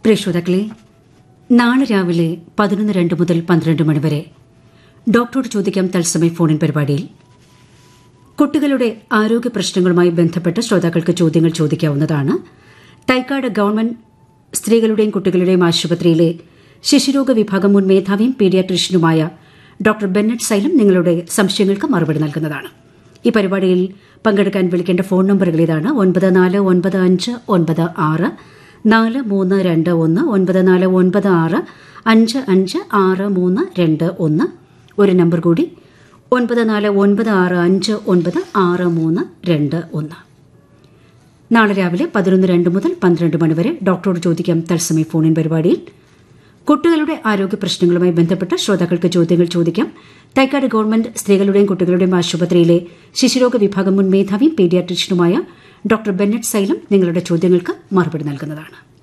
പ്രിയ ശ്രോതാക്കളെ നാളെ രാവിലെ പതിനൊന്ന് രണ്ട് മുതൽ പന്ത്രണ്ട് മണിവരെ ഡോക്ടറോട് ചോദിക്കാം തത്സമയ ഫോണിൻ പരിപാടിയിൽ കുട്ടികളുടെ ആരോഗ്യ പ്രശ്നങ്ങളുമായി ബന്ധപ്പെട്ട് ശ്രോതാക്കൾക്ക് ചോദ്യങ്ങൾ ചോദിക്കാവുന്നതാണ് തൈക്കാട് ഗവൺമെന്റ് സ്ത്രീകളുടെയും കുട്ടികളുടെയും ആശുപത്രിയിലെ ശിശുരോഗ വിഭാഗം മുൻ മേധാവിയും പീഡിയാട്രീഷ്യനുമായ ഡോക്ടർ ബെന്നറ്റ് സൈലം നിങ്ങളുടെ സംശയങ്ങൾക്ക് മറുപടി നൽകുന്നതാണ് ഈ പരിപാടിയിൽ പങ്കെടുക്കാൻ വിളിക്കേണ്ട ഫോൺ നമ്പറുകൾ ഇതാണ് ഒൻപത് നാല് ഒൻപത് അഞ്ച് ഒൻപത് ആറ് നാല് മൂന്ന് രണ്ട് ഒന്ന് ഒൻപത് നാല് ഒൻപത് ആറ് അഞ്ച് അഞ്ച് ആറ് മൂന്ന് രണ്ട് ഒന്ന് ഒരു നമ്പർ കൂടി ഒൻപത് നാല് ഒൻപത് ആറ് അഞ്ച് ഒൻപത് ആറ് മൂന്ന് രണ്ട് ഒന്ന് നാളെ രാവിലെ പതിനൊന്ന് രണ്ട് മുതൽ പന്ത്രണ്ട് മണിവരെ ഡോക്ടറോട് ചോദിക്കാം തത്സമയ ഫോണിൻ പരിപാടിയിൽ കുട്ടികളുടെ ആരോഗ്യ പ്രശ്നങ്ങളുമായി ബന്ധപ്പെട്ട് ശ്രോതാക്കൾക്ക് ചോദ്യങ്ങൾ ചോദിക്കാം തൈക്കാട് ഗവൺമെന്റ് സ്ത്രീകളുടെയും കുട്ടികളുടെയും ആശുപത്രിയിലെ ശിശുരോഗ വിഭാഗം മുൻ മേധാവിയും പീഡിയാട്രീഷ്യനുമായ ഡോക്ടർ ബെന്നറ്റ് സൈലം നിങ്ങളുടെ ചോദ്യങ്ങൾക്ക് മറുപടി നൽകുന്നതാണ്